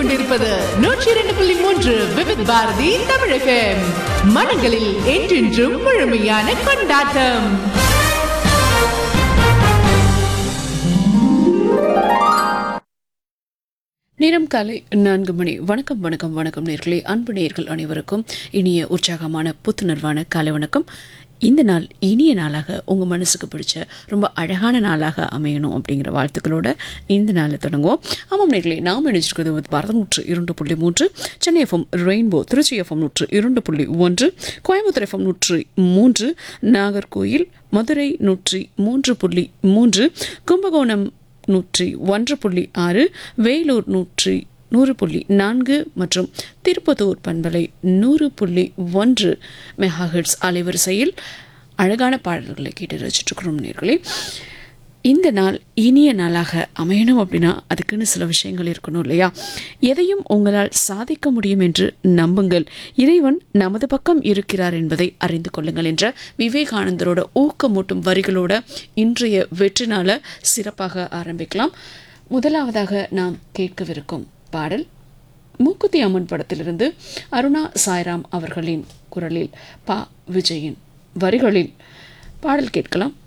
கேட்டுக்கொண்டிருப்பது நூற்றி இரண்டு புள்ளி மூன்று விவித் பாரதி தமிழகம் மனங்களில் என்றென்றும் முழுமையான கொண்டாட்டம் நேரம் காலை நான்கு மணி வணக்கம் வணக்கம் வணக்கம் நேர்களே அன்பு நேர்கள் அனைவருக்கும் இனிய உற்சாகமான புத்துணர்வான காலை வணக்கம் இந்த நாள் இனிய நாளாக உங்கள் மனசுக்கு பிடிச்ச ரொம்ப அழகான நாளாக அமையணும் அப்படிங்கிற வாழ்த்துக்களோட இந்த நாளை தொடங்குவோம் ஆமாம் நேர்களே நாம் நினைச்சிருக்கிறது வந்து பாரதம் நூற்று இரண்டு புள்ளி மூன்று Chennai FM rainbow Trichy FM நூற்று இரண்டு புள்ளி ஒன்று கோயம்புத்தூர் எஃப்எம் நூற்று மூன்று நாகர்கோயில் மதுரை நூற்றி மூன்று புள்ளி மூன்று கும்பகோணம் நூற்றி ஒன்று புள்ளி ஆறு வேலூர் நூற்றி நூறு புள்ளி நான்கு மற்றும் திருப்பத்தூர் பண்பலை நூறு புள்ளி ஒன்று மெகாஹெட்ஸ் அலைவரிசையில் அழகான பாடல்களை கேட்டு ரசிச்சுட்ருக்கிறோம் நேர்களே இந்த நாள் இனிய நாளாக அமையணும் அப்படின்னா அதுக்குன்னு சில விஷயங்கள் இருக்கணும் இல்லையா எதையும் உங்களால் சாதிக்க முடியும் என்று நம்புங்கள் இறைவன் நமது பக்கம் இருக்கிறார் என்பதை அறிந்து கொள்ளுங்கள் என்ற விவேகானந்தரோட ஊக்கமூட்டும் வரிகளோட இன்றைய வெற்றி நாளை சிறப்பாக ஆரம்பிக்கலாம் முதலாவதாக நாம் கேட்கவிருக்கும் பாடல் மூக்குத்தி அம்மன் படத்திலிருந்து அருணா சாய்ராம் அவர்களின் குரலில் பா விஜயின் வரிகளில் பாடல் கேட்கலாம்